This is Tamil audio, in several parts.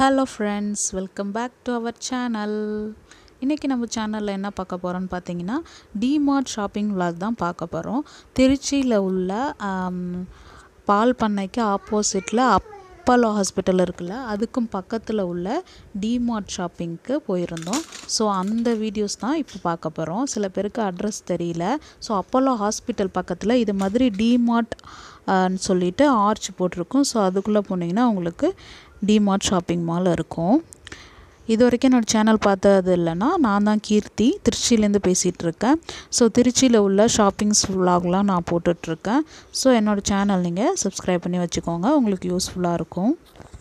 hello friends welcome back to our channel இன்றைக்கி நம்ம சேனலில் என்ன பார்க்க போகிறோம்னு பார்த்தீங்கன்னா டிமார்ட் ஷாப்பிங் vlog தான் பார்க்க போகிறோம் திருச்சியில் உள்ள ஆம், பால் பண்ணைக்கு ஆப்போசிட்டில் அப்பல்லோ ஹாஸ்பிட்டல் இருக்குல்ல அதுக்கும் பக்கத்தில் உள்ள டிமார்ட் ஷாப்பிங்க்கு போயிருந்தோம் ஸோ அந்த வீடியோஸ் தான் இப்போ பார்க்க போகிறோம் சில பேருக்கு அட்ரஸ் தெரியல ஸோ அப்பல்லோ ஹாஸ்பிட்டல் பக்கத்தில் இது மாதிரி டிமார்ட் ன்னு சொல்லிட்டு ஆர்ச் போட்டிருக்கும் ஸோ அதுக்குள்ளே போனீங்கன்னா உங்களுக்கு டிமார்ட் ஷாப்பிங் மால் இருக்கும் இது வரைக்கும் என்னோடய சேனல் பார்த்தது இல்லைன்னா நான் தான் கீர்த்தி திருச்சியிலேருந்து பேசிகிட்டு இருக்கேன் ஸோ திருச்சியில் உள்ள ஷாப்பிங்ஸ் vlogலாம் நான் போட்டுட்ருக்கேன் ஸோ என்னோடய சேனல் நீங்கள் சப்ஸ்கிரைப் பண்ணி வச்சுக்கோங்க உங்களுக்கு யூஸ்ஃபுல்லாக இருக்கும்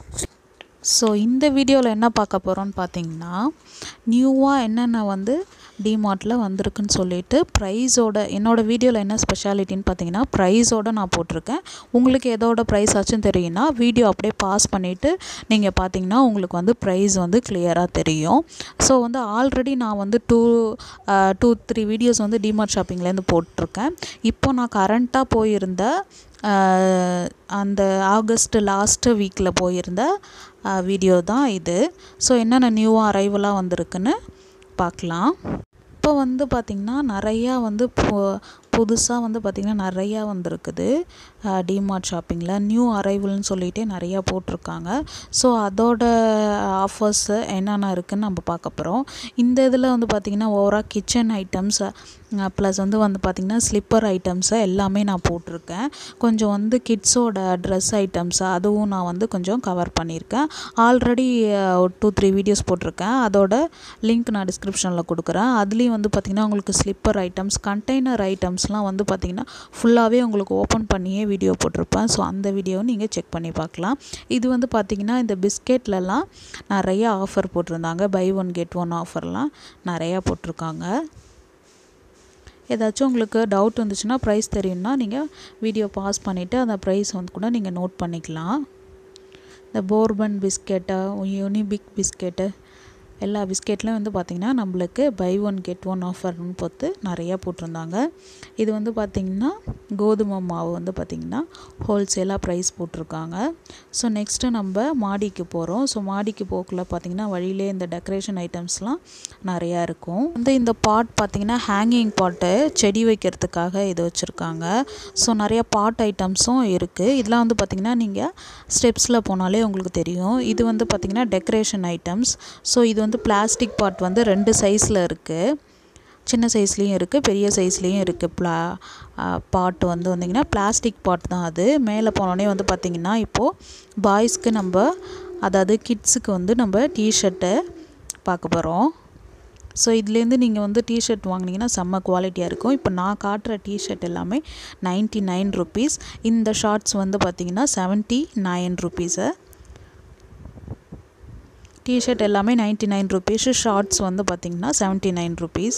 ஸோ இந்த வீடியோவில் என்ன பார்க்க போகிறோம்னு பார்த்தீங்கன்னா நியூவாக என்னென்ன வந்து டிமார்ட்டில் வந்திருக்குன்னு சொல்லிட்டு ப்ரைஸோட என்னோடய வீடியோவில் என்ன ஸ்பெஷாலிட்டின்னு பார்த்தீங்கன்னா ப்ரைஸோட நான் போட்டிருக்கேன் உங்களுக்கு எதோட ப்ரைஸ் ஆச்சும் தெரியும்னா வீடியோ அப்படியே பாஸ் பண்ணிவிட்டு நீங்கள் பார்த்தீங்கன்னா உங்களுக்கு வந்து ப்ரைஸ் வந்து கிளியராக தெரியும் ஸோ வந்து ஆல்ரெடி நான் வந்து டூ டூ த்ரீ வீடியோஸ் வந்து டிமார்ட் ஷாப்பிங்லேருந்து போட்டிருக்கேன் இப்போ நான் கரண்ட்டாக போயிருந்த ஆஹ், அந்த ஆகஸ்ட் லாஸ்ட்டு வீக்கில் போயிருந்த வீடியோ தான் இது ஸோ என்னென்ன நியூவாக அரைவலாக வந்திருக்குன்னு பார்க்கலாம் இப்போ வந்து பார்த்திங்கன்னா நிறையா வந்து புதுசாக வந்து பார்த்திங்கன்னா நிறையா வந்திருக்குது டிமார்ட் ஷாப்பிங்கில் நியூ அரைவல்னு சொல்லிகிட்டே நிறையா போட்டிருக்காங்க ஸோ அதோட ஆஃபர்ஸ் என்னென்ன இருக்குதுன்னு நம்ம பார்க்க போகிறோம் இந்த இதில் வந்து பார்த்திங்கன்னா ஓவராக கிச்சன் ஐட்டம்ஸ் ப்ளஸ் வந்து வந்து பார்த்திங்கன்னா ஸ்லிப்பர் ஐட்டம்ஸை எல்லாமே நான் போட்டிருக்கேன் கொஞ்சம் வந்து கிட்ஸோட ட்ரெஸ் ஐட்டம்ஸ் அதுவும் நான் வந்து கொஞ்சம் கவர் பண்ணியிருக்கேன் ஆல்ரெடி டூ த்ரீ வீடியோஸ் போட்டிருக்கேன் அதோட லிங்க் நான் டிஸ்கிரிப்ஷனில் கொடுக்குறேன் அதுலேயும் வந்து பார்த்திங்கன்னா உங்களுக்கு ஸ்லிப்பர் ஐட்டம்ஸ் கண்டெய்னர் ஐட்டம்ஸ்லாம் வந்து பார்த்திங்கன்னா ஃபுல்லாகவே உங்களுக்கு ஓப்பன் பண்ணியே வீடியோ போட்டிருப்பேன் ஸோ அந்த வீடியோவும் நீங்கள் செக் பண்ணி பார்க்கலாம் இது வந்து பார்த்திங்கன்னா இந்த பிஸ்கெட்லலாம் நிறைய ஆஃபர் போட்டிருந்தாங்க பை ஒன் கெட் ஒன் ஆஃபர்லாம் நிறையா போட்டிருக்காங்க ஏதாச்சும் உங்களுக்கு டவுட் வந்துச்சுன்னா ப்ரைஸ் தெரியும்னா நீங்கள் வீடியோ பாஸ் பண்ணிவிட்டு அந்த ப்ரைஸ் வந்து கூட நீங்கள் நோட் பண்ணிக்கலாம் இந்த போர்பன் பிஸ்கெட்டு யூனிபிக் பிஸ்கெட்டு எல்லா பிஸ்கெட்லையும் வந்து பார்த்திங்கன்னா நம்மளுக்கு பை ஒன் கெட் ஒன் ஆஃபர்னு பொறுத்து நிறையா போட்டிருந்தாங்க இது வந்து பார்த்திங்கன்னா கோதுமை மாவு வந்து பார்த்திங்கன்னா ஹோல்சேலாக ப்ரைஸ் போட்டிருக்காங்க ஸோ நெக்ஸ்ட்டு நம்ம மாடிக்கு போகிறோம் ஸோ மாடிக்கு போக்குள்ள பார்த்திங்கன்னா வழியிலே இந்த டெக்கரேஷன் ஐட்டம்ஸ்லாம் நிறையா இருக்கும் வந்து இந்த பாட் பார்த்திங்கன்னா ஹேங்கிங் பாட்டு செடி வைக்கிறதுக்காக இது வச்சுருக்காங்க ஸோ நிறைய பாட் ஐட்டம்ஸும் இருக்குது இதெல்லாம் வந்து பார்த்திங்கன்னா நீங்கள் ஸ்டெப்ஸில் போனாலே உங்களுக்கு தெரியும் இது வந்து பார்த்திங்கன்னா டெக்கரேஷன் ஐட்டம்ஸ் ஸோ இது வந்து பிளாஸ்டிக் பாட் வந்து ரெண்டு சைஸில் இருக்குது சின்ன சைஸ்லேயும் இருக்குது பெரிய சைஸ்லேயும் இருக்குது ப்ளா பாட்டு வந்து வந்திங்கன்னா பிளாஸ்டிக் பாட் தான் அது மேலே போனோடனே வந்து பார்த்திங்கன்னா இப்போது பாய்ஸ்க்கு நம்ம அதாவது கிட்ஸுக்கு வந்து நம்ம டிஷர்ட்டை பார்க்க போகிறோம் ஸோ இதுலேருந்து நீங்கள் வந்து டிஷர்ட் வாங்கினீங்கன்னா செம்ம குவாலிட்டியாக இருக்கும் இப்போ நான் காட்டுற டிஷர்ட் எல்லாமே நைன்ட்டி நைன் ருபீஸ் இந்த ஷார்ட்ஸ் வந்து பார்த்திங்கன்னா செவன்ட்டி நைன் ருபீஸு டிஷர்ட் எல்லாமே நைன்ட்டி நைன் ருபீஸ் ஷார்ட்ஸ் வந்து பார்த்திங்கன்னா செவன்ட்டி நைன் ருபீஸ்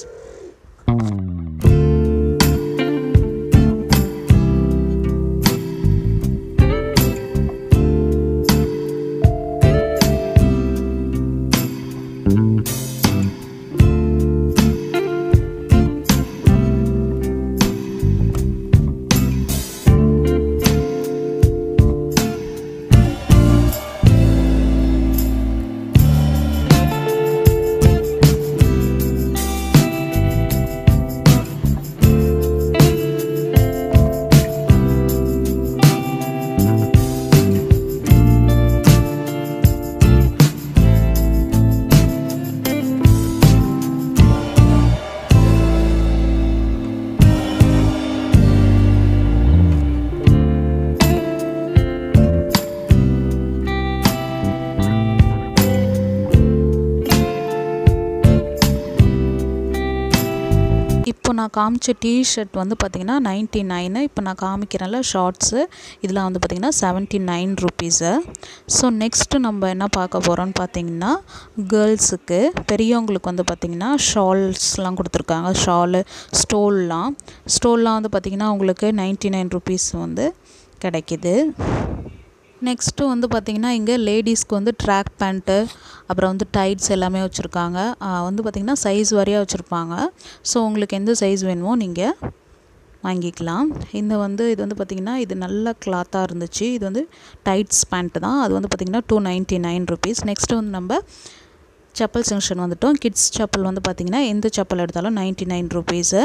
இப்போ நான் காமிச்ச டிஷர்ட் வந்து பார்த்திங்கன்னா நைன்ட்டி நைனு இப்போ நான் காமிக்கிறேன்ல ஷார்ட்ஸு இதெல்லாம் வந்து பார்த்திங்கன்னா seventy nine rupees so next நம்ம என்ன பார்க்க போகிறோம்னு பார்த்தீங்கன்னா கேர்ள்ஸுக்கு பெரியவங்களுக்கு வந்து பார்த்திங்கன்னா ஷால்ஸ்லாம் கொடுத்துருக்காங்க ஷாலு ஸ்டோல்லாம் ஸ்டோல்லாம் வந்து பார்த்திங்கன்னா உங்களுக்கு நைன்ட்டி நைன் ருபீஸ் வந்து கிடைக்கிது நெக்ஸ்ட்டு வந்து பார்த்திங்கன்னா இங்கே லேடிஸ்க்கு வந்து ட்ராக் பேண்ட்டு அப்புறம் வந்து டைட்ஸ் எல்லாமே வச்சுருக்காங்க வந்து பார்த்திங்கன்னா சைஸ் வாரியாக வச்சுருப்பாங்க ஸோ உங்களுக்கு எந்த சைஸ் வேணுமோ நீங்கள் வாங்கிக்கலாம் இந்த வந்து இது வந்து பார்த்திங்கன்னா இது நல்ல கிளாத்தாக இருந்துச்சு இது வந்து டைட்ஸ் பேண்ட் தான் அது வந்து பார்த்திங்கன்னா two ninety nine rupees next வந்து நம்ம செப்பல் செக்ஷன் வந்துட்டோம் கிட்ஸ் செப்பல் வந்து பார்த்திங்கன்னா எந்த செப்பல் எடுத்தாலும் நைன்ட்டி நைன் ருபீஸு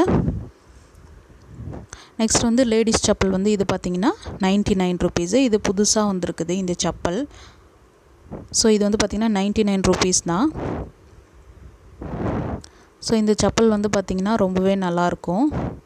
நெக்ஸ்ட் வந்து லேடிஸ் செப்பல் வந்து இது பார்த்திங்கன்னா நைன்ட்டி நைன் ருபீஸு இது புதுசாக வந்திருக்குது இந்த செப்பல் ஸோ இது வந்து பார்த்திங்கன்னா நைன்ட்டி நைன் ருபீஸ் தான் ஸோ இந்த செப்பல் வந்து பார்த்திங்கன்னா ரொம்பவே நல்லாயிருக்கும்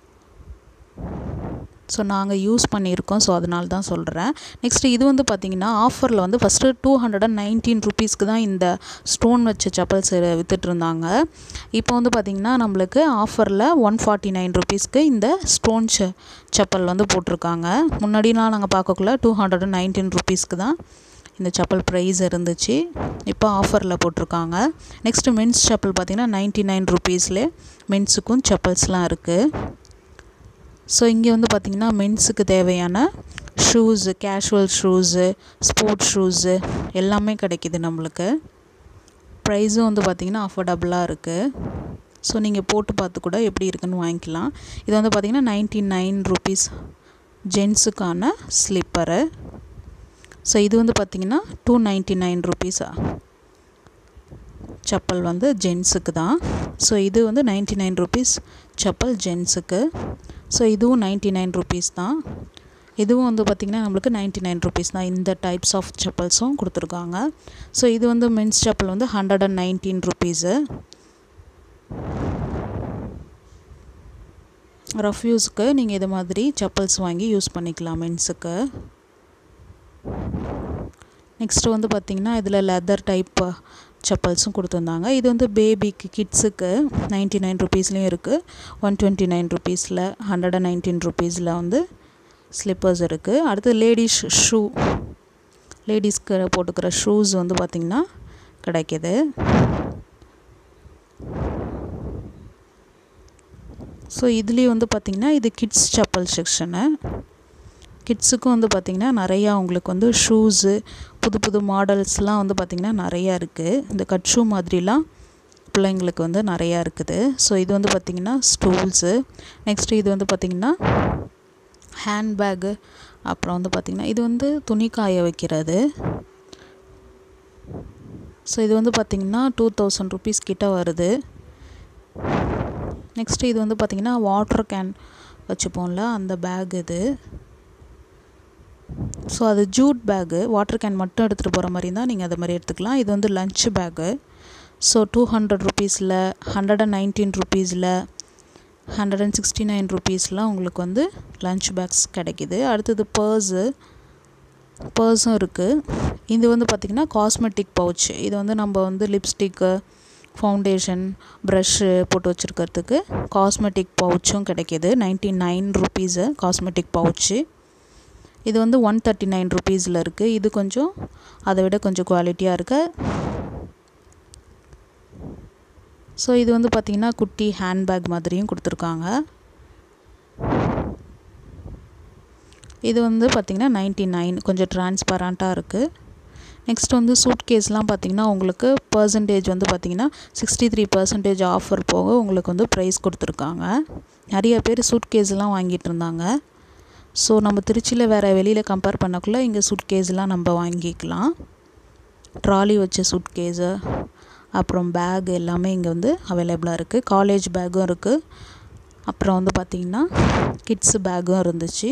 ஸோ நாங்கள் யூஸ் பண்ணியிருக்கோம் ஸோ அதனால தான் சொல்கிறேன் நெக்ஸ்ட்டு இது வந்து பார்த்திங்கன்னா ஆஃபரில் வந்து first two hundred and nineteen ருபீஸ்க்கு தான் இந்த ஸ்டோன் வச்ச செப்பல்ஸ் விற்றுட்ருந்தாங்க இப்போ வந்து பார்த்திங்கன்னா நம்மளுக்கு ஆஃபரில் ஒன் ஃபார்ட்டி நைன் ருபீஸ்க்கு இந்த ஸ்டோன் செ செப்பல் வந்து போட்டிருக்காங்க முன்னாடிலாம் நாங்கள் பார்க்கக்குள்ள டூ ஹண்ட்ரட் அண்ட் நைன்டீன் ருபீஸ்க்கு தான் இந்த செப்பல் ப்ரைஸ் இருந்துச்சு இப்போ ஆஃபரில் போட்டிருக்காங்க நெக்ஸ்ட்டு மென்ஸ் செப்பல் பார்த்திங்கன்னா நைன்ட்டி நைன் ருபீஸ்லேயே மென்ஸுக்கும் செப்பல்ஸ்லாம் இருக்குது ஸோ இங்கே வந்து பார்த்திங்கன்னா மென்ஸுக்கு தேவையான shoes casual shoes sports shoes எல்லாமே கிடைக்கிது நம்மளுக்கு ப்ரைஸும் வந்து பார்த்திங்கன்னா அஃபோர்டபுளாக இருக்குது ஸோ நீங்கள் போட்டு பார்த்து கூட எப்படி இருக்குன்னு வாங்கிக்கலாம் இது வந்து பார்த்திங்கன்னா நைன்ட்டி நைன் ருபீஸ் ஜென்ஸுக்கான ஸ்லிப்பரு ஸோ இது வந்து பார்த்திங்கன்னா டூ நைன்ட்டி நைன் ருபீஸா செப்பல் வந்து ஜென்ஸுக்கு தான் ஸோ இது வந்து நைன்ட்டி நைன் ருபீஸ் செப்பல் ஜென்ஸுக்கு ஸோ இதுவும் நைன்ட்டி நைன் ருபீஸ் தான் இதுவும் வந்து பார்த்திங்கன்னா நம்மளுக்கு நைன்ட்டி நைன் ருபீஸ் தான் இந்த டைப்ஸ் ஆஃப் செப்பல்ஸும் கொடுத்துருக்காங்க ஸோ இது வந்து மென்ஸ் செப்பல் வந்து hundred and nineteen rupees rough யூஸ்க்கு நீங்கள் இது மாதிரி செப்பல்ஸ் வாங்கி யூஸ் பண்ணிக்கலாம் மென்ஸுக்கு நெக்ஸ்ட்டு வந்து பார்த்திங்கன்னா இதில் லெதர் டைப் செப்பல்ஸும் கொடுத்துருந்தாங்க இது வந்து பேபிக்கு கிட்ஸுக்கு நைன்ட்டி நைன் ருபீஸ்லேயும் இருக்குது ஒன் டுவெண்ட்டி நைன் ருபீஸில் ஹண்ட்ரட் அண்ட் நைன்டீன் ருபீஸில் வந்து ஸ்லிப்பர்ஸ் இருக்குது அடுத்து லேடிஸ் ஷூ லேடிஸ்க்கு போட்டுக்கிற ஷூஸ் வந்து பார்த்திங்கன்னா கிடைக்கிது ஸோ இதுலேயும் வந்து பார்த்திங்கன்னா இது கிட்ஸ் செப்பல் செக்ஷனு கிட்ஸுக்கும் வந்து பார்த்திங்கன்னா நிறையா உங்களுக்கு வந்து ஷூஸு புது புது மாடல்ஸ்லாம் வந்து பார்த்திங்கன்னா நிறையா இருக்குது இந்த கட் ஷூ மாதிரிலாம் பிள்ளைங்களுக்கு வந்து நிறையா இருக்குது ஸோ இது வந்து பார்த்திங்கன்னா ஸ்டூல்ஸு நெக்ஸ்ட்டு இது வந்து பார்த்திங்கன்னா ஹேண்ட்பேக்கு அப்புறம் வந்து பார்த்திங்கன்னா இது வந்து துணி காய வைக்கிறது ஸோ இது வந்து பார்த்திங்கன்னா டூ தௌசண்ட் ருபீஸ் கிட்ட வருது நெக்ஸ்ட்டு இது வந்து பார்த்திங்கன்னா வாட்டர் கேன் வச்சுப்போம்ல அந்த பேக் இது ஸோ அது ஜூட் பேக்கு வாட்டர் கேன் மட்டும் எடுத்துகிட்டு போகிற மாதிரி இருந்தால் நீங்கள் அதை மாதிரி எடுத்துக்கலாம் இது வந்து lunch bag so two hundred ருபீஸில் ஹண்ட்ரட் அண்ட் நைன்டீன் ருபீஸில் ஹண்ட்ரட் அண்ட் சிக்ஸ்டி நைன் ருபீஸ்லாம் உங்களுக்கு வந்து லன்ச் பேக்ஸ் கிடைக்கிது அடுத்தது பர்ஸு பர்ஸும் இருக்குது இது வந்து பார்த்திங்கன்னா காஸ்மெட்டிக் பவுச் இது வந்து நம்ம வந்து லிப்ஸ்டிக்கு ஃபவுண்டேஷன் ப்ரஷ்ஷு போட்டு வச்சுருக்கிறதுக்கு காஸ்மெட்டிக் பவுச்சும் கிடைக்கிது ninety nine rupees cosmetic pouch இது வந்து ஒன் தேர்ட்டி நைன் ருபீஸில் இருக்குது இது கொஞ்சம் அதை விட கொஞ்சம் குவாலிட்டியாக இருக்கு ஸோ இது வந்து பார்த்திங்கன்னா குட்டி ஹேண்ட்பேக் மாதிரியும் கொடுத்துருக்காங்க இது வந்து பார்த்திங்கன்னா நைன்ட்டி நைன் கொஞ்சம் டிரான்ஸ்பரண்ட்டாக இருக்குது நெக்ஸ்ட் வந்து சூட் கேஸ்லாம் பார்த்திங்கன்னா உங்களுக்கு பர்சன்டேஜ் வந்து பார்த்திங்கன்னா சிக்ஸ்டி த்ரீ பர்சன்டேஜ் ஆஃபர் போக உங்களுக்கு வந்து ப்ரைஸ் கொடுத்துருக்காங்க நிறைய பேர் சூட் கேஸ்லாம் வாங்கிட்டு இருந்தாங்க ஸோ நம்ம திருச்சியில் வேறு வெளியில் கம்பேர் பண்ணக்குள்ளே இங்கே சூட் கேஸ்லாம் நம்ம வாங்கிக்கலாம் ட்ராலி வச்ச சூட் கேஸு அப்புறம் பேக் எல்லாமே இங்கே வந்து அவைலபிளாக இருக்குது காலேஜ் பேக்கும் இருக்குது அப்புறம் வந்து பார்த்திங்கன்னா கிட்ஸு பேக்கும் இருந்துச்சு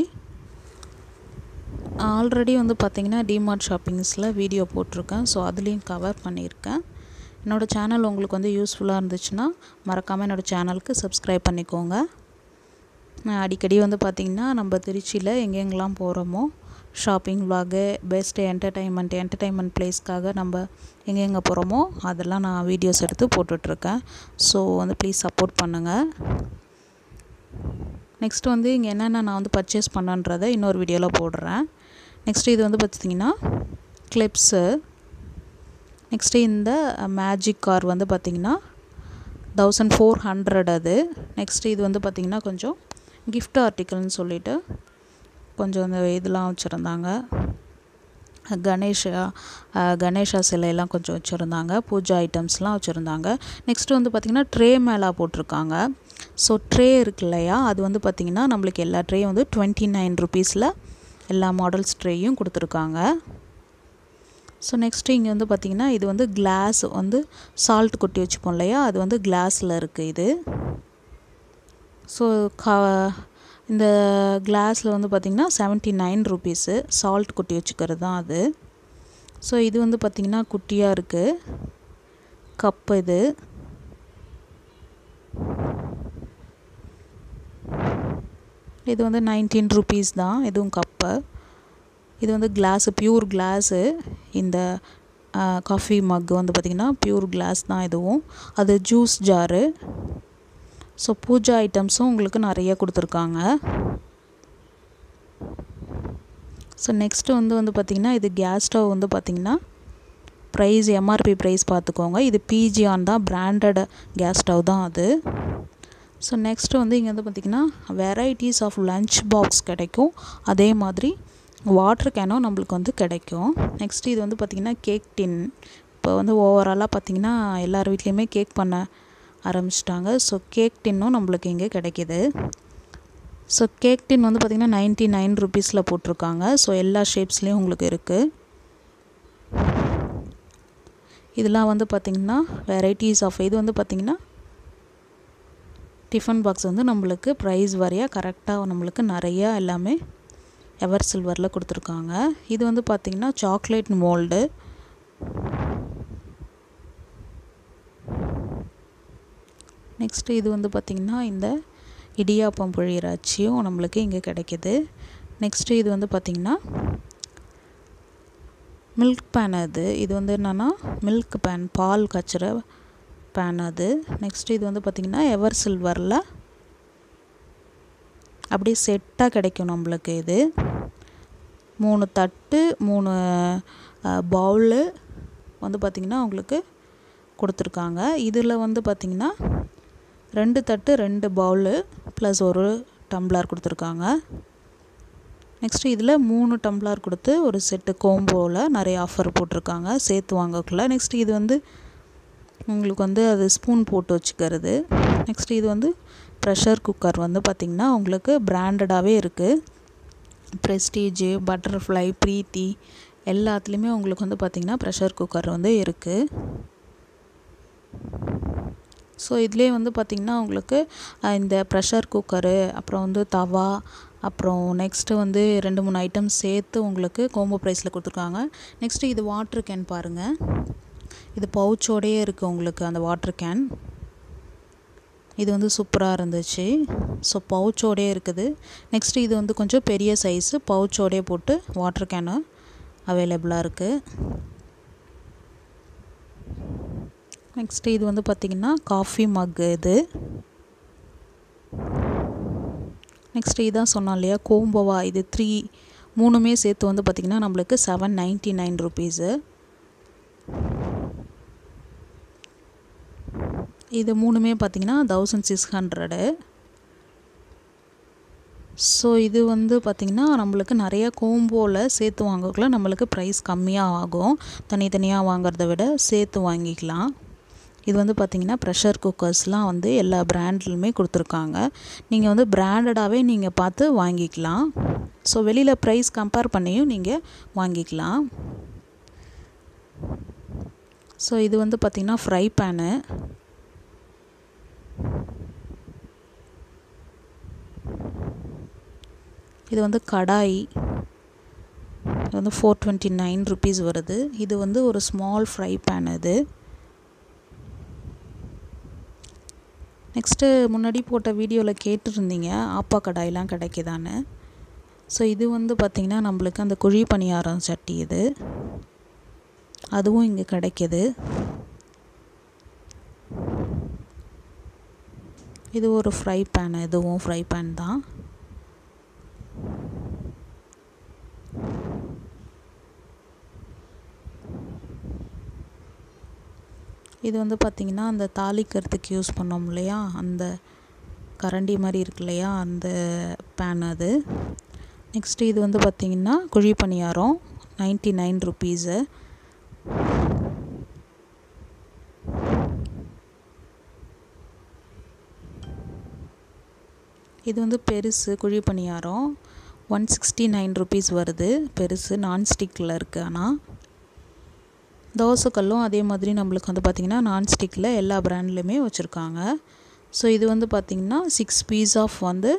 ஆல்ரெடி வந்து பார்த்திங்கன்னா டிமார்ட் ஷாப்பிங்ஸில் வீடியோ போட்டிருக்கேன் ஸோ அதுலேயும் கவர் பண்ணியிருக்கேன் என்னோடய சேனல் உங்களுக்கு வந்து யூஸ்ஃபுல்லாக இருந்துச்சுன்னா மறக்காமல் என்னோடய சேனலுக்கு சப்ஸ்கிரைப் பண்ணிக்கோங்க அடிக்கடி வந்து பார்த்திங்கன்னா நம்ம திருச்சியில் எங்கெங்கெல்லாம் போகிறோமோ ஷாப்பிங் விலாகு பெஸ்ட்டு என்டர்டைன்மெண்ட் என்டர்டைன்மெண்ட் ப்ளேஸ்க்காக நம்ம எங்கெங்கே போகிறோமோ அதெல்லாம் நான் வீடியோஸ் எடுத்து போட்டுட்ருக்கேன் ஸோ வந்து ப்ளீஸ் சப்போர்ட் பண்ணுங்கள் நெக்ஸ்ட் வந்து இங்கே என்னென்ன நான் வந்து பர்ச்சேஸ் பண்ணன்றதை இன்னொரு வீடியோவில் போடுறேன் நெக்ஸ்ட்டு இது வந்து பார்த்திங்கன்னா கிளிப்ஸு நெக்ஸ்ட்டு இந்த மேஜிக் கார் வந்து பார்த்திங்கன்னா தௌசண்ட் ஃபோர் ஹண்ட்ரட் அது நெக்ஸ்ட்டு இது வந்து பார்த்திங்கன்னா கொஞ்சம் கிஃப்ட் ஆர்டிக்கல்னு சொல்லிட்டு கொஞ்சம் இந்த இதெல்லாம் வச்சுருந்தாங்க கணேஷா கணேஷா சிலையெல்லாம் கொஞ்சம் வச்சுருந்தாங்க பூஜா ஐட்டம்ஸ்லாம் வச்சுருந்தாங்க நெக்ஸ்ட்டு வந்து பார்த்திங்கன்னா ட்ரே மேலா போட்டிருக்காங்க ஸோ ட்ரே இருக்கு இல்லையா அது வந்து பார்த்திங்கன்னா நம்மளுக்கு எல்லா ட்ரேயும் வந்து டுவெண்ட்டி நைன் ருபீஸில் எல்லா மாடல்ஸ் ட்ரேயும் கொடுத்துருக்காங்க ஸோ நெக்ஸ்ட்டு இங்கே வந்து பார்த்திங்கன்னா இது வந்து கிளாஸ் வந்து சால்ட் கொட்டி வச்சுப்போம் இல்லையா அது வந்து கிளாஸில் இருக்குது இது ஸோ கா இந்த கிளாஸில் வந்து பார்த்திங்கன்னா செவன்ட்டி நைன் ருபீஸு சால்ட் கொட்டி வச்சுக்கிறது தான் அது ஸோ இது வந்து பார்த்திங்கன்னா குட்டியாக இருக்குது கப்பு இது இது வந்து நைன்டீன் ருபீஸ் தான் இதுவும் கப்பு இது வந்து கிளாஸு ப்யூர் கிளாஸு இந்த காஃபி மக் வந்து பார்த்திங்கன்னா ப்யூர் கிளாஸ் தான் இதுவும் அது ஜூஸ் ஜாரு ஸோ பூஜா ஐட்டம்ஸும் உங்களுக்கு நிறைய கொடுத்துருக்காங்க ஸோ நெக்ஸ்ட்டு வந்து வந்து பார்த்திங்கன்னா இது கேஸ் ஸ்டவ் வந்து பார்த்திங்கன்னா ப்ரைஸ் எம்ஆர்பி ப்ரைஸ் பார்த்துக்கோங்க இது பிஜிஆன் தான் பிராண்டட் கேஸ் ஸ்டவ் தான் அது ஸோ நெக்ஸ்ட்டு வந்து இங்கே வந்து பார்த்திங்கன்னா வெரைட்டிஸ் ஆஃப் லஞ்ச் பாக்ஸ் கிடைக்கும் அதே மாதிரி வாட்டர் கேனும் நம்மளுக்கு வந்து கிடைக்கும் நெக்ஸ்ட்டு இது வந்து பார்த்திங்கன்னா கேக் டின் இப்போ வந்து ஓவராலாக பார்த்திங்கன்னா எல்லார் வீட்லேயுமே கேக் பண்ண ஆரம்பிச்சிட்டாங்க ஸோ கேக் டின்னும் நம்மளுக்கு இங்கே கிடைக்கிது ஸோ கேக் டின் வந்து பார்த்திங்கன்னா நைன்ட்டி நைன் ருபீஸில் போட்டிருக்காங்க ஸோ எல்லா ஷேப்ஸ்லேயும் உங்களுக்கு இருக்குது இதெல்லாம் வந்து பார்த்திங்கன்னா வெரைட்டிஸ் ஆஃப் இது வந்து பார்த்திங்கன்னா டிஃபன் பாக்ஸ் வந்து நம்மளுக்கு ப்ரைஸ் வரையாக கரெக்டாக நம்மளுக்கு நிறையா எல்லாமே எவர் சில்வரில் கொடுத்துருக்காங்க இது வந்து பார்த்திங்கன்னா சாக்லேட் மோல்டு நெக்ஸ்ட்டு இது வந்து பார்த்திங்கன்னா இந்த இடியாப்பம் புழியிற அச்சியும் நம்மளுக்கு இங்கே கிடைக்கிது நெக்ஸ்ட்டு இது வந்து பார்த்திங்கன்னா மில்க் பேன் அது இது வந்து என்னென்னா மில்க் பேன் பால் காய்ச்சுற பேன் அது நெக்ஸ்ட்டு இது வந்து பார்த்திங்கன்னா எவர் சில்வரில் அப்படியே செட்டாக கிடைக்கும் நம்மளுக்கு இது மூணு தட்டு மூணு பவுலு வந்து பார்த்திங்கன்னா உங்களுக்கு கொடுத்துருக்காங்க இதில் வந்து பார்த்திங்கன்னா ரெண்டு தட்டு ரெண்டு பவுலு ப்ளஸ் ஒரு டம்ளர் கொடுத்துருக்காங்க நெக்ஸ்ட்டு இதில் மூணு டம்ளர் கொடுத்து ஒரு செட்டு கோம்போவில் நிறைய ஆஃபர் போட்டிருக்காங்க சேர்த்து வாங்கக்குள்ள நெக்ஸ்ட்டு இது வந்து உங்களுக்கு வந்து அது ஸ்பூன் போட்டு வச்சுக்கிறது நெக்ஸ்ட்டு இது வந்து ப்ரெஷர் குக்கர் வந்து பார்த்திங்கன்னா உங்களுக்கு பிராண்டடாகவே இருக்குது ப்ரெஸ்டீஜு பட்டர்ஃப்ளை ப்ரீத்தி எல்லாத்துலேயுமே உங்களுக்கு வந்து பார்த்திங்கன்னா ப்ரெஷர் குக்கர் வந்து இருக்குது ஸோ இதுலேயே வந்து பார்த்திங்கன்னா உங்களுக்கு இந்த ப்ரெஷர் குக்கரு அப்புறம் வந்து தவா அப்புறம் நெக்ஸ்ட்டு வந்து ரெண்டு மூணு ஐட்டம் சேர்த்து உங்களுக்கு கோம்போ ப்ரைஸில் கொடுத்துருக்காங்க நெக்ஸ்ட்டு இது வாட்ரு கேன் பாருங்கள் இது பவுச்சோடையே இருக்குது உங்களுக்கு அந்த வாட்ரு கேன் இது வந்து சூப்பராக இருந்துச்சு ஸோ பவுச்சோடையே இருக்குது நெக்ஸ்ட்டு இது வந்து கொஞ்சம் பெரிய சைஸு பவுச்சோடையே போட்டு வாட்ரு கேனு அவைலபிளாக இருக்குது நெக்ஸ்ட்டு இது வந்து பார்த்திங்கன்னா காஃபி மக்கு இது நெக்ஸ்ட்டு இதான் சொன்னோம் இல்லையா கோம்போவா இது த்ரீ மூணுமே சேர்த்து வந்து பார்த்திங்கன்னா நம்மளுக்கு செவன் நைன்ட்டி நைன் ருபீஸு இது மூணுமே பார்த்திங்கன்னா தௌசண்ட் சிக்ஸ் ஹண்ட்ரடு ஸோ இது வந்து பார்த்திங்கன்னா நம்மளுக்கு நிறைய கோம்போவில் சேர்த்து வாங்கக்குள்ள நம்மளுக்கு ப்ரைஸ் கம்மியாக ஆகும் தனித்தனியாக வாங்குறத விட சேர்த்து வாங்கிக்கலாம் இது வந்து பார்த்திங்கன்னா ப்ரெஷர் குக்கர்ஸ்லாம் வந்து எல்லா பிராண்ட்லையுமே கொடுத்துருக்காங்க நீங்கள் வந்து பிராண்டடாகவே நீங்கள் பார்த்து வாங்கிக்கலாம் ஸோ வெளியில் ப்ரைஸ் கம்பேர் பண்ணியும் நீங்கள் வாங்கிக்கலாம் ஸோ இது வந்து பார்த்திங்கன்னா ஃப்ரை பேனு இது வந்து கடாய் இது வந்து ஃபோர் டுவெண்ட்டி நைன் ருபீஸ் வருது இது வந்து ஒரு ஸ்மால் ஃப்ரை பேன் இது நெக்ஸ்ட்டு முன்னாடி போட்ட வீடியோவில் கேட்டுருந்தீங்க ஆப்பா கடாயெலாம் கிடைக்குதான்னு ஸோ இது வந்து பார்த்திங்கன்னா நம்மளுக்கு அந்த குழி பணியாரம் சட்டி இது அதுவும் இங்கே கிடைக்கிது இது ஒரு ஃப்ரை பேன் இதுவும் ஃப்ரை பேன் தான் இது வந்து பார்த்திங்கன்னா அந்த தாளிக்கிறதுக்கு யூஸ் பண்ணோம் இல்லையா அந்த கரண்டி மாதிரி இருக்கு இல்லையா அந்த பேன் அது நெக்ஸ்ட்டு இது வந்து பார்த்திங்கன்னா குழி பணியாரம் நைன்ட்டி நைன் ருபீஸு இது வந்து பெருசு குழி பணியாரம் ஒன் சிக்ஸ்டி நைன் ருபீஸ் வருது பெருசு நான்ஸ்டிக்கில் இருக்குது ஆனால் தோசைக்கல்லும் அதே மாதிரி நம்மளுக்கு வந்து பார்த்திங்கன்னா நான்ஸ்டிக்கில் எல்லா ப்ராண்ட்லேயுமே வச்சுருக்காங்க ஸோ இது வந்து பார்த்திங்கன்னா சிக்ஸ் பீஸ் ஆஃப் வந்து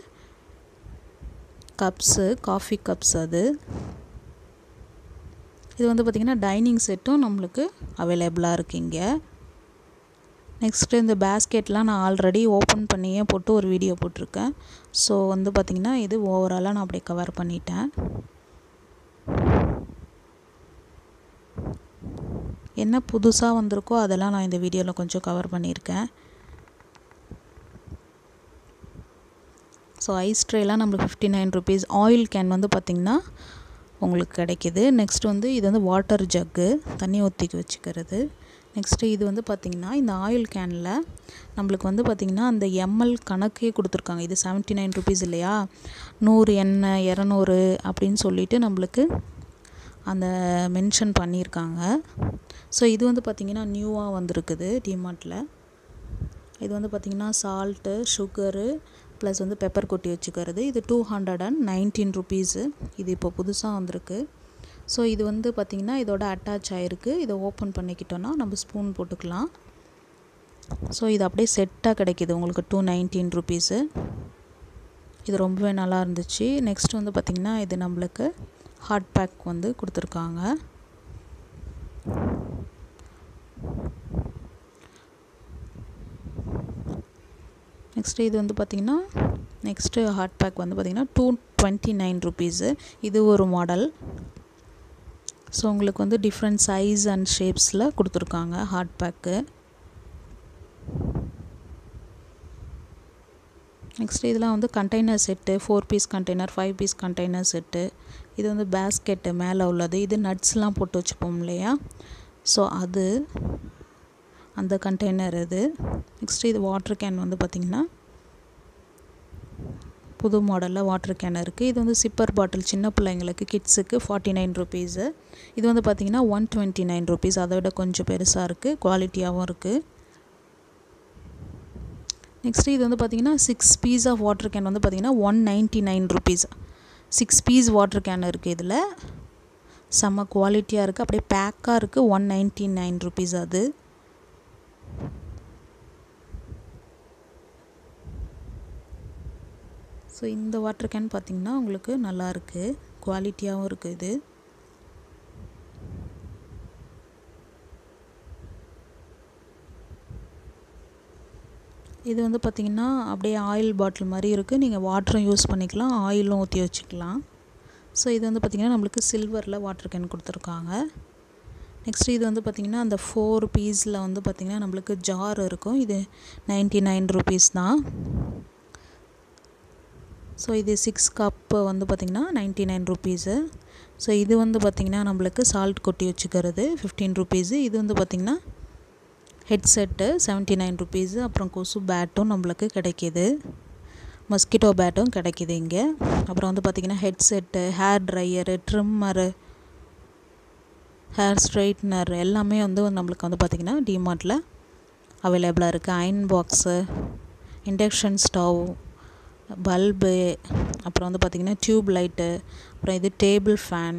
கப்ஸு காஃபி கப்ஸ் அது இது வந்து பார்த்திங்கன்னா டைனிங் செட்டும் நம்மளுக்கு அவைலபிளாக இருக்குது இங்கே நெக்ஸ்ட்டு இந்த பேஸ்கெட்லாம் நான் ஆல்ரெடி ஓப்பன் பண்ணியே போட்டு ஒரு வீடியோ போட்டிருக்கேன் ஸோ வந்து பார்த்திங்கன்னா இது ஓவராலாக நான் அப்படியே கவர் பண்ணிட்டேன் என்ன புதுசாக வந்திருக்கோ அதெல்லாம் நான் இந்த வீடியோவில் கொஞ்சம் கவர் பண்ணியிருக்கேன் ஸோ ஐஸ் ட்ரேலாம் நம்மளுக்கு fifty nine rupees oil can வந்து பார்த்திங்கன்னா உங்களுக்கு கிடைக்கிது நெக்ஸ்ட் வந்து இது வந்து வாட்டர் ஜக்கு தண்ணி ஊற்றி வச்சுக்கிறது நெக்ஸ்ட்டு இது வந்து பார்த்திங்கன்னா இந்த ஆயில் கேனில் நம்மளுக்கு வந்து பார்த்திங்கன்னா அந்த எம்எல் கணக்கே கொடுத்துருக்காங்க இது செவன்ட்டி நைன் ருபீஸ் இல்லையா நூறு எண்ணெய் இரநூறு அப்படின்னு சொல்லிட்டு நம்மளுக்கு அந்த மென்ஷன் பண்ணியிருக்காங்க ஸோ இது வந்து பார்த்திங்கன்னா நியூவாக வந்திருக்குது டிமார்ட்டில் இது வந்து பார்த்திங்கன்னா சால்ட்டு சுகரு ப்ளஸ் வந்து பெப்பர் கொட்டி வச்சுக்கிறது இது two hundred and nineteen rupees இது இப்போ புதுசாக வந்திருக்கு ஸோ இது வந்து பார்த்திங்கன்னா இதோட அட்டாச் ஆகிருக்கு இதை ஓப்பன் பண்ணிக்கிட்டோன்னா நம்ம ஸ்பூன் போட்டுக்கலாம் ஸோ இது அப்படியே செட்டாக கிடைக்கிது உங்களுக்கு டூ நைன்டீன் ருபீஸு இது ரொம்பவே நல்லா இருந்துச்சு நெக்ஸ்ட் வந்து பார்த்திங்கன்னா இது நம்மளுக்கு ஹாட் பேக் வந்து கொடுத்துருக்காங்க நெக்ஸ்ட்டு இது வந்து பார்த்திங்கன்னா நெக்ஸ்ட்டு ஹாட் பேக் வந்து பார்த்திங்கன்னா டூ டுவெண்ட்டி நைன் ருபீஸு இது ஒரு மாடல் ஸோ உங்களுக்கு வந்து டிஃப்ரெண்ட் சைஸ் அண்ட் ஷேப்ஸில் கொடுத்துருக்காங்க ஹாட் பேக்கு நெக்ஸ்ட் இதெல்லாம் வந்து container set four piece container five piece container set இது வந்து பேஸ்கெட்டு மேலே உள்ளது இது நட்ஸ்லாம் போட்டு வச்சுப்போம் இல்லையா ஸோ அது அந்த கண்டெய்னர் இது நெக்ஸ்ட்டு இது வாட்டர் கேன் வந்து பார்த்திங்கன்னா புது மாடலில் வாட்டர் கேன் இருக்குது இது வந்து சிப்பர் பாட்டில் சின்ன பிள்ளைங்களுக்கு கிட்ஸுக்கு ஃபார்ட்டி நைன் ருபீஸு இது வந்து பார்த்திங்கன்னா ஒன் டுவெண்ட்டி நைன் ருபீஸ் அதை விட கொஞ்சம் பெருசாக இருக்குது குவாலிட்டியாகவும் இருக்குது நெக்ஸ்ட்டு இது வந்து பார்த்திங்கன்னா six piece of water can வந்து பார்த்திங்கன்னா one ninety nine rupees six piece water can இருக்குது இதில் செம்ம குவாலிட்டியாக இருக்குது அப்படியே பேக்காக இருக்குது ஒன் நைன்ட்டி நைன் ருபீஸ் அது ஸோ இந்த வாட்டர் கேன் பார்த்திங்கன்னா உங்களுக்கு நல்லா இருக்குது குவாலிட்டியாகவும் இருக்குது இது இது வந்து பார்த்திங்கன்னா அப்படியே ஆயில் பாட்டில் மாதிரி இருக்குது நீங்கள் வாட்டரும் யூஸ் பண்ணிக்கலாம் ஆயிலும் ஊற்றி வச்சுக்கலாம் ஸோ இது வந்து பார்த்திங்கன்னா நம்மளுக்கு சில்வரில் வாட்டர் கேன் கொடுத்துருக்காங்க நெக்ஸ்ட் இது வந்து பார்த்திங்கன்னா அந்த ஃபோர் பீஸில் வந்து பார்த்திங்கன்னா நம்மளுக்கு ஜார் இருக்கும் இது நைன்ட்டி நைன் ருபீஸ் தான் ஸோ இது சிக்ஸ் கப்பு வந்து பார்த்திங்கன்னா நைன்ட்டி நைன் ருபீஸு ஸோ இது வந்து பார்த்திங்கன்னா நம்மளுக்கு சால்ட் கொட்டி வச்சுக்கிறது ஃபிஃப்டீன் ருபீஸு இது வந்து பார்த்திங்கன்னா ஹெட்செட்டு செவன்ட்டி நைன் ருபீஸு அப்புறம் கொசு பேட்டும் நம்மளுக்கு கிடைக்கிது மஸ்கிட்டோ பேட்டும் கிடைக்கிது இங்கே அப்புறம் வந்து பார்த்திங்கன்னா headset hair dryer trimmer hair straightener எல்லாமே வந்து நம்மளுக்கு வந்து பார்த்திங்கன்னா டிமார்ட்டில் அவைலபிளாக இருக்குது iron box induction stove bulb அப்புறம் வந்து பார்த்திங்கன்னா டியூப் லைட்டு அப்புறம் இது டேபிள் ஃபேன்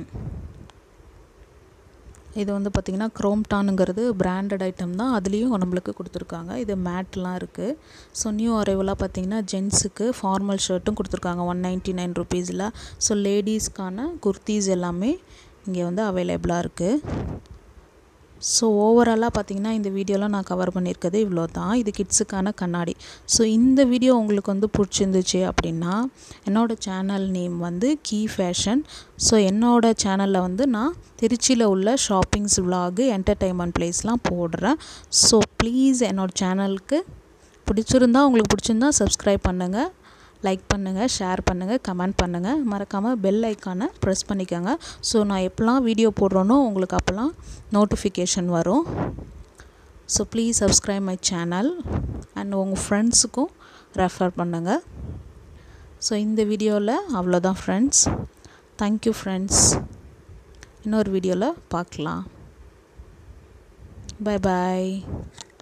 இது வந்து பார்த்திங்கன்னா க்ரோம்டானுங்கிறது பிராண்டட் ஐட்டம் தான் அதுலேயும் நம்மளுக்கு கொடுத்துருக்காங்க இது மேட்லாம் இருக்குது ஸோ நியூ அரைவலாக பார்த்திங்கன்னா ஜென்ஸுக்கு ஃபார்மல் ஷர்ட்டும் கொடுத்துருக்காங்க ஒன் நைன்ட்டி நைன் ருபீஸில் ஸோ லேடீஸ்க்கான குர்த்தீஸ் எல்லாமே இங்கே வந்து அவைலபிளாக இருக்குது ஸோ ஓவராலாக பார்த்தீங்கன்னா இந்த வீடியோலாம் நான் கவர் பண்ணியிருக்கிறது இவ்வளோ தான் இது கிட்ஸுக்கான கண்ணாடி ஸோ இந்த வீடியோ உங்களுக்கு வந்து பிடிச்சிருந்துச்சு அப்படின்னா என்னோடய சேனல் நேம் வந்து கீ ஃபேஷன் ஸோ என்னோடய சேனலில் வந்து நான் திருச்சியில் உள்ள ஷாப்பிங்ஸ் விலாகு என்டர்டெயின்மெண்ட் பிளேஸ்லாம் போடுறேன் ஸோ ப்ளீஸ் என்னோடய சேனலுக்கு பிடிச்சிருந்தா உங்களுக்கு பிடிச்சிருந்தா சப்ஸ்கிரைப் பண்ணுங்கள் லைக் பண்ணுங்கள் ஷேர் பண்ணுங்கள் கமெண்ட் பண்ணுங்கள் மறக்காமல் பெல் ஐக்கானை ப்ரெஸ் பண்ணிக்கோங்க ஸோ நான் எப்போல்லாம் வீடியோ போடுறேனோ உங்களுக்கு அப்போல்லாம் நோட்டிஃபிகேஷன் வரும் so please subscribe my channel and உங்கள் ஃப்ரெண்ட்ஸுக்கும் ரெஃபர் பண்ணுங்கள் ஸோ இந்த வீடியோவில் அவ்வளோதான் ஃப்ரெண்ட்ஸ் தேங்க்யூ ஃப்ரெண்ட்ஸ் இன்னொரு வீடியோவில் பார்க்கலாம் பை பாய்